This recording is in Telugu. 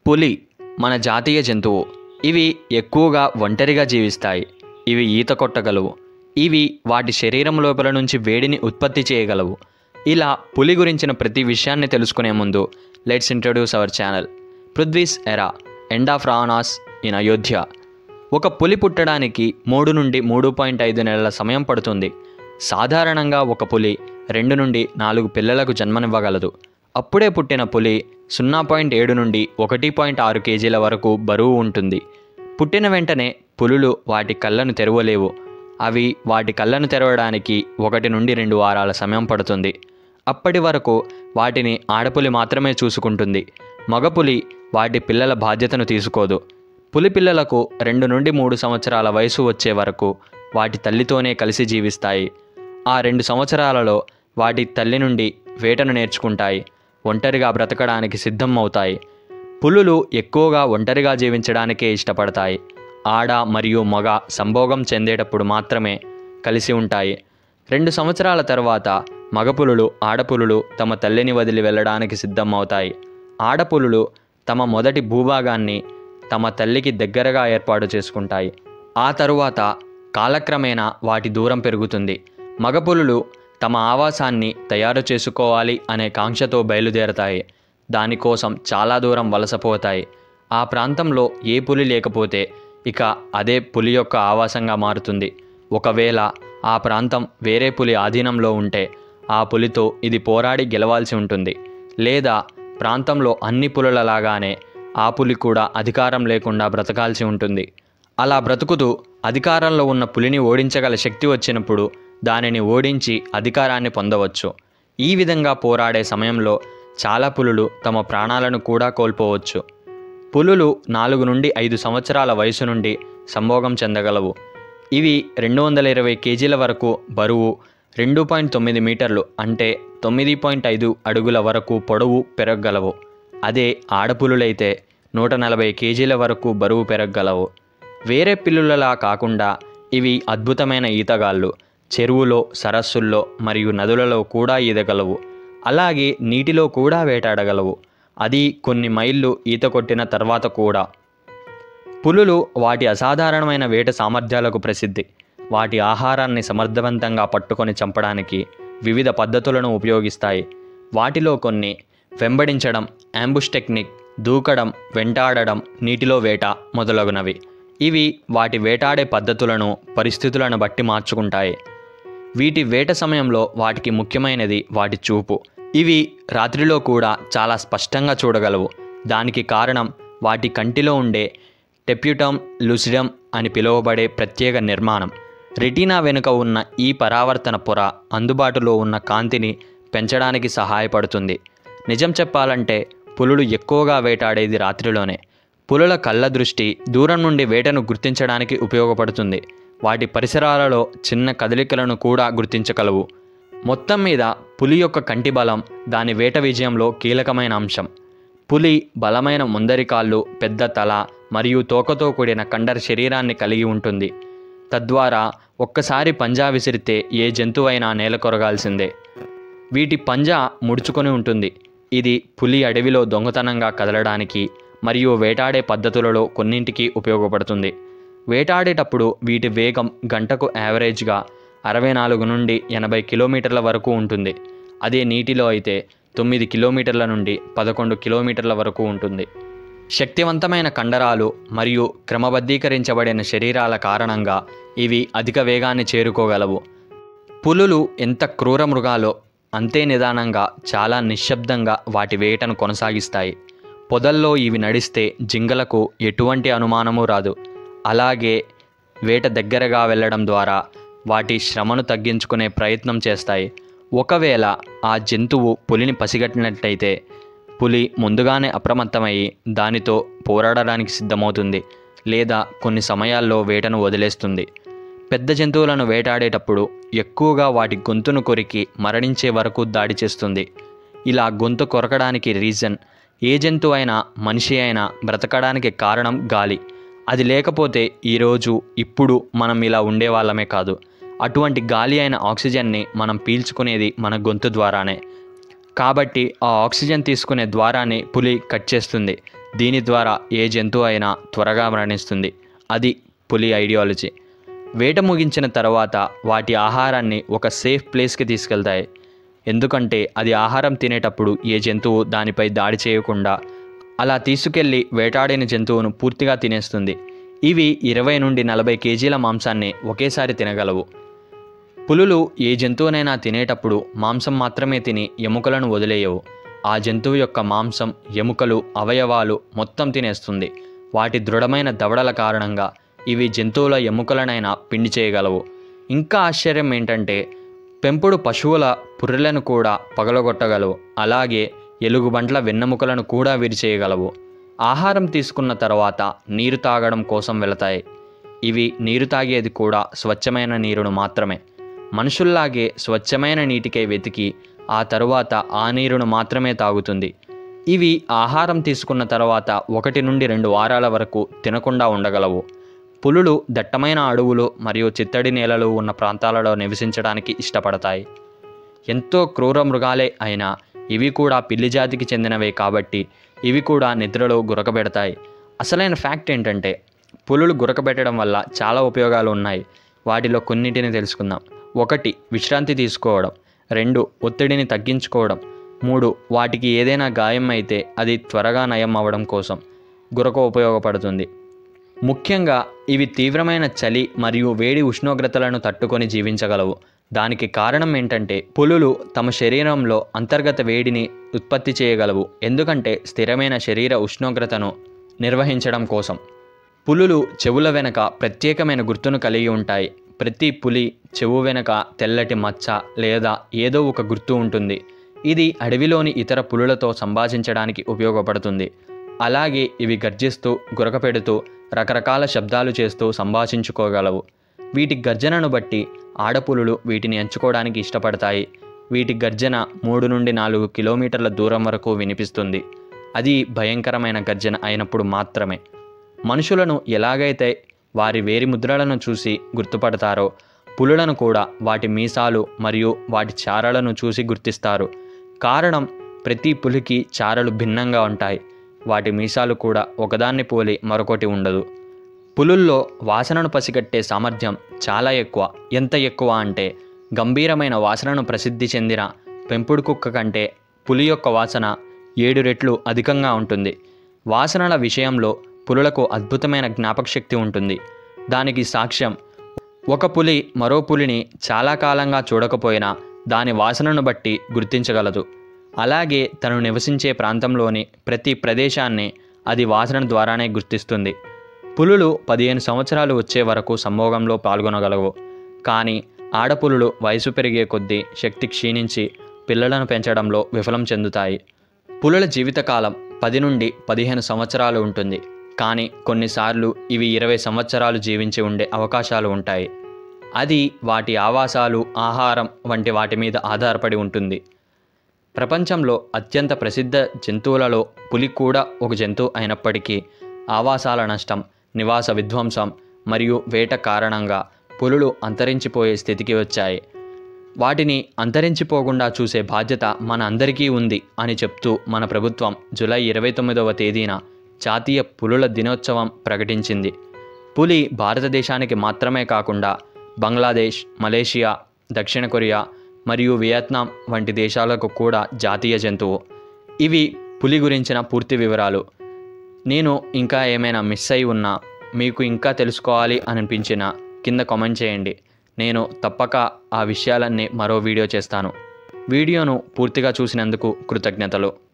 పులి మన జాతీయ జంతువు ఇవి ఎక్కువగా ఒంటరిగా జీవిస్తాయి ఇవి ఈత కొట్టగలవు ఇవి వాటి శరీరం లోపల నుంచి వేడిని ఉత్పత్తి చేయగలవు ఇలా పులి గురించిన ప్రతి విషయాన్ని తెలుసుకునే ముందు let's introduce our channel Prithvi's era end of Ravanas in Ayodhya ఒక పులి పుట్టడానికి మూడు నుండి మూడు పాయింట్ ఐదు నెలల సమయం పడుతుంది సాధారణంగా ఒక పులి రెండు నుండి నాలుగు పిల్లలకు జన్మనివ్వగలదు అప్పుడే పుట్టిన పులి సున్నా పాయింట్ ఏడు నుండి ఒకటి పాయింట్ ఆరు కేజీల వరకు బరువు ఉంటుంది పుట్టిన వెంటనే పులులు వాటి కళ్ళను తెరవలేవు అవి వాటి కళ్ళను తెరవడానికి ఒకటి నుండి రెండు వారాల సమయం పడుతుంది అప్పటి వరకు వాటిని ఆడపులి మాత్రమే చూసుకుంటుంది మగపులి వాటి పిల్లల బాధ్యతను తీసుకోదు పులి పిల్లలకు రెండు నుండి మూడు సంవత్సరాల వయసు వచ్చే వరకు వాటి తల్లితోనే కలిసి జీవిస్తాయి ఆ రెండు సంవత్సరాలలో వాటి తల్లి నుండి వేటను నేర్చుకుంటాయి ఒంటరిగా బ్రతకడానికి సిద్ధం అవుతాయి పులులు ఎక్కువగా ఒంటరిగా జీవించడానికే ఇష్టపడతాయి ఆడ మరియు మగ సంభోగం చెందేటప్పుడు మాత్రమే కలిసి ఉంటాయి రెండు సంవత్సరాల తర్వాత మగపులులు ఆడపులులు తమ తల్లిని వదిలి వెళ్ళడానికి సిద్ధం అవుతాయి ఆడపులులు తమ మొదటి భూభాగాన్ని తమ తల్లికి దగ్గరగా ఏర్పాటు చేసుకుంటాయి ఆ తరువాత కాలక్రమేణా వాటి దూరం పెరుగుతుంది మగపులులు తమ ఆవాసాన్ని తయారు చేసుకోవాలి అనే కాంక్షతో బయలుదేరతాయి దానికోసం చాలా దూరం వలసపోతాయి ఆ ప్రాంతంలో ఏ పులి లేకపోతే ఇక అదే పులి యొక్క ఆవాసంగా మారుతుంది ఒకవేళ ఆ ప్రాంతం వేరే పులి ఆధీనంలో ఉంటే ఆ పులితో ఇది పోరాడి గెలవాల్సి ఉంటుంది లేదా ప్రాంతంలో అన్ని పులులలాగానే ఆ పులి కూడా అధికారం లేకుండా బ్రతకాల్సి ఉంటుంది అలా బ్రతుకుతూ అధికారంలో ఉన్న పులిని ఓడించగల శక్తి వచ్చినప్పుడు దానిని ఓడించి అధికారాన్ని పొందవచ్చు ఈ విధంగా పోరాడే సమయంలో చాలా పులులు తమ ప్రాణాలను కూడా కోల్పోవచ్చు పులులు నాలుగు నుండి ఐదు సంవత్సరాల వయసు నుండి సంభోగం చెందగలవు ఇవి రెండు వందల ఇరవై కేజీల వరకు బరువు రెండు పాయింట్ తొమ్మిది మీటర్లు అంటే తొమ్మిది పాయింట్ ఐదు అడుగుల వరకు పొడవు పెరగగలవు అదే ఆడపులులైతే నూట నలభై కేజీల వరకు బరువు పెరగగలవు వేరే పిల్లులలా కాకుండా ఇవి అద్భుతమైన ఈతగాళ్ళు చెరువులో సరస్సుల్లో మరియు నదులలో కూడా ఈదగలవు అలాగే నీటిలో కూడా వేటాడగలవు అది కొన్ని మైళ్ళు ఈత కొట్టిన తర్వాత కూడా పులులు వాటి అసాధారణమైన వేట సామర్థ్యాలకు ప్రసిద్ధి వాటి ఆహారాన్ని సమర్థవంతంగా పట్టుకొని చంపడానికి వివిధ పద్ధతులను ఉపయోగిస్తాయి వాటిలో కొన్ని వెంబడించడం అంబుష్ టెక్నిక్ దూకడం వెంటాడడం నీటిలో వేట మొదలగునవి ఇవి వాటి వేటాడే పద్ధతులను పరిస్థితులను బట్టి మార్చుకుంటాయి వీటి వేట సమయంలో వాటికి ముఖ్యమైనది వాటి చూపు ఇవి రాత్రిలో కూడా చాలా స్పష్టంగా చూడగలవు దానికి కారణం వాటి కంటిలో ఉండే టెప్యూటమ్ లుసిడమ్ అని పిలువబడే ప్రత్యేక నిర్మాణం రెటీనా వెనుక ఉన్న ఈ పరావర్తన పొర అందుబాటులో ఉన్న కాంతిని పెంచడానికి సహాయపడుతుంది నిజం చెప్పాలంటే పులులు ఎక్కువగా వేటాడేది రాత్రిలోనే పులుల కళ్ళ దృష్టి దూరం నుండి వేటను గుర్తించడానికి ఉపయోగపడుతుంది వాటి పరిసరాలలో చిన్న కదలికలను కూడా గుర్తించగలవు మొత్తం మీద పులి యొక్క కంటి బలం దాని వేట విజయంలో కీలకమైన అంశం పులి బలమైన ముందరి కాళ్ళు పెద్ద తల మరియు తోకతో కూడిన కండర శరీరాన్ని కలిగి ఉంటుంది తద్వారా ఒక్కసారి పంజా విసిరితే ఏ జంతువైనా నేల కొరగాల్సిందే వీటి పంజా ముడుచుకొని ఉంటుంది ఇది పులి అడవిలో దొంగతనంగా కదలడానికి మరియు వేటాడే పద్ధతులలో కొన్నింటికి ఉపయోగపడుతుంది వేటాడేటప్పుడు వీటి వేగం గంటకు యావరేజ్గా అరవై నాలుగు నుండి ఎనభై కిలోమీటర్ల వరకు ఉంటుంది అదే నీటిలో అయితే తొమ్మిది కిలోమీటర్ల నుండి పదకొండు కిలోమీటర్ల వరకు ఉంటుంది శక్తివంతమైన కండరాలు మరియు క్రమబద్ధీకరించబడిన శరీరాల కారణంగా ఇవి అధిక వేగాన్ని చేరుకోగలవు పులులు ఎంత క్రూర మృగాలో అంతే నిదానంగా చాలా నిశ్శబ్దంగా వాటి వేటను కొనసాగిస్తాయి పొదల్లో ఇవి నడిస్తే జింగలకు ఎటువంటి అనుమానము రాదు అలాగే వేట దగ్గరగా వెళ్ళడం ద్వారా వాటి శ్రమను తగ్గించుకునే ప్రయత్నం చేస్తాయి ఒకవేళ ఆ జంతువు పులిని పసిగట్టినట్లయితే పులి ముందుగానే అప్రమత్తమయ్యి దానితో పోరాడడానికి సిద్ధమవుతుంది లేదా కొన్ని సమయాల్లో వేటను వదిలేస్తుంది పెద్ద జంతువులను వేటాడేటప్పుడు ఎక్కువగా వాటి గొంతును కొరికి మరణించే వరకు దాడి చేస్తుంది ఇలా గొంతు కొరకడానికి రీజన్ ఏ జంతువు అయినా మనిషి అయినా బ్రతకడానికి కారణం గాలి అది లేకపోతే ఈరోజు ఇప్పుడు మనం ఇలా ఉండేవాళ్ళమే కాదు అటువంటి గాలి అయిన ఆక్సిజన్ని మనం పీల్చుకునేది మన గొంతు ద్వారానే కాబట్టి ఆ ఆక్సిజన్ తీసుకునే ద్వారాన్ని పులి కట్ చేస్తుంది దీని ద్వారా ఏ జంతువు అయినా త్వరగా మరణిస్తుంది అది పులి ఐడియాలజీ వేట ముగించిన తర్వాత వాటి ఆహారాన్ని ఒక సేఫ్ ప్లేస్కి తీసుకెళ్తాయి ఎందుకంటే అది ఆహారం తినేటప్పుడు ఏ జంతువు దానిపై దాడి చేయకుండా అలా తీసుకెళ్లి వేటాడిన జంతువును పూర్తిగా తినేస్తుంది ఇవి ఇరవై నుండి నలభై కేజీల మాంసాన్ని ఒకేసారి తినగలవు పులులు ఏ జంతువునైనా తినేటప్పుడు మాంసం మాత్రమే తిని ఎముకలను వదిలేయవు ఆ జంతువు యొక్క మాంసం ఎముకలు అవయవాలు మొత్తం తినేస్తుంది వాటి దృఢమైన దవడల కారణంగా ఇవి జంతువుల ఎముకలనైనా పిండి చేయగలవు ఇంకా ఆశ్చర్యం ఏంటంటే పెంపుడు పశువుల పుర్రెలను కూడా పగలగొట్టగలవు అలాగే ఎలుగుబంట్ల వెన్నెముకలను కూడా విరిచేయగలవు ఆహారం తీసుకున్న తర్వాత నీరు తాగడం కోసం వెళతాయి ఇవి నీరు తాగేది కూడా స్వచ్ఛమైన నీరును మాత్రమే మనుషుల్లాగే స్వచ్ఛమైన నీటికై వెతికి ఆ తరువాత ఆ నీరును మాత్రమే తాగుతుంది ఇవి ఆహారం తీసుకున్న తర్వాత ఒకటి నుండి రెండు వారాల వరకు తినకుండా ఉండగలవు పులులు దట్టమైన అడవులు మరియు చిత్తడి నేలలు ఉన్న ప్రాంతాలలో నివసించడానికి ఇష్టపడతాయి ఎంతో క్రూర మృగాలే అయినా ఇవి కూడా పిల్లి జాతికి చెందినవే కాబట్టి ఇవి కూడా నిద్రలో గురకబెడతాయి అసలైన ఫ్యాక్ట్ ఏంటంటే పులులు గురకబెట్టడం వల్ల చాలా ఉపయోగాలు ఉన్నాయి వాటిలో కొన్నిటిని తెలుసుకుందాం ఒకటి విశ్రాంతి తీసుకోవడం రెండు ఒత్తిడిని తగ్గించుకోవడం మూడు వాటికి ఏదైనా గాయం అయితే అది త్వరగా నయం అవ్వడం కోసం గురక ఉపయోగపడుతుంది ముఖ్యంగా ఇవి తీవ్రమైన చలి మరియు వేడి ఉష్ణోగ్రతలను తట్టుకొని జీవించగలవు దానికి కారణం ఏంటంటే పులులు తమ శరీరంలో అంతర్గత వేడిని ఉత్పత్తి చేయగలవు ఎందుకంటే స్థిరమైన శరీర ఉష్ణోగ్రతను నిర్వహించడం కోసం పులులు చెవుల వెనక ప్రత్యేకమైన గుర్తును కలిగి ఉంటాయి ప్రతి పులి చెవు వెనక తెల్లటి మచ్చ లేదా ఏదో ఒక గుర్తు ఉంటుంది ఇది అడవిలోని ఇతర పులులతో సంభాషించడానికి ఉపయోగపడుతుంది అలాగే ఇవి గర్జిస్తూ గురకపెడుతూ రకరకాల శబ్దాలు చేస్తూ సంభాషించుకోగలవు వీటి గర్జనను బట్టి ఆడపులులు వీటిని ఎంచుకోవడానికి ఇష్టపడతాయి వీటి గర్జన మూడు నుండి నాలుగు కిలోమీటర్ల దూరం వరకు వినిపిస్తుంది అది భయంకరమైన గర్జన అయినప్పుడు మాత్రమే మనుషులను ఎలాగైతే వారి వేరి ముద్రలను చూసి గుర్తుపడతారో పులులను కూడా వాటి మీసాలు మరియు వాటి చారలను చూసి గుర్తిస్తారు కారణం ప్రతి పులికి చారలు భిన్నంగా ఉంటాయి వాటి మీసాలు కూడా ఒకదాన్ని పోలి మరొకటి ఉండదు పులుల్లో వాసనను పసిగట్టే సామర్థ్యం చాలా ఎక్కువ ఎంత ఎక్కువ అంటే గంభీరమైన వాసనను ప్రసిద్ధి చెందిన పెంపుడు కుక్క కంటే పులి యొక్క వాసన ఏడు రెట్లు అధికంగా ఉంటుంది వాసనల విషయంలో పులులకు అద్భుతమైన జ్ఞాపకశక్తి ఉంటుంది దానికి సాక్ష్యం ఒక పులి మరో పులిని చాలా కాలంగా చూడకపోయినా దాని వాసనను బట్టి గుర్తించగలదు అలాగే తను నివసించే ప్రాంతంలోని ప్రతి ప్రదేశాన్ని అది వాసన ద్వారానే గుర్తిస్తుంది పులులు పదిహేను సంవత్సరాలు వచ్చే వరకు సంభోగంలో పాల్గొనగలవు కానీ ఆడపులులు వయసు పెరిగే కొద్దీ శక్తి క్షీణించి పిల్లలను పెంచడంలో విఫలం చెందుతాయి పులుల జీవితకాలం పది నుండి పదిహేను సంవత్సరాలు ఉంటుంది కానీ కొన్నిసార్లు ఇవి ఇరవై సంవత్సరాలు జీవించి ఉండే అవకాశాలు ఉంటాయి అది వాటి ఆవాసాలు ఆహారం వంటి వాటి మీద ఆధారపడి ఉంటుంది ప్రపంచంలో అత్యంత ప్రసిద్ధ జంతువులలో పులి కూడా ఒక జంతువు అయినప్పటికీ ఆవాసాల నష్టం నివాస విధ్వంసం మరియు వేట కారణంగా పులులు అంతరించిపోయే స్థితికి వచ్చాయి వాటిని అంతరించిపోకుండా చూసే బాధ్యత మన అందరికీ ఉంది అని చెప్తూ మన ప్రభుత్వం జూలై ఇరవై తొమ్మిదవ తేదీన జాతీయ పులుల దినోత్సవం ప్రకటించింది పులి భారతదేశానికి మాత్రమే కాకుండా బంగ్లాదేశ్ మలేషియా దక్షిణ కొరియా మరియు వియత్నాం వంటి దేశాలకు కూడా జాతీయ జంతువు ఇవి పులి గురించిన పూర్తి వివరాలు నేను ఇంకా ఏమైనా మిస్ అయి ఉన్నా మీకు ఇంకా తెలుసుకోవాలి అనిపించిన కింద కామెంట్ చేయండి నేను తప్పక ఆ విషయాలన్నీ మరో వీడియో చేస్తాను వీడియోను పూర్తిగా చూసినందుకు కృతజ్ఞతలు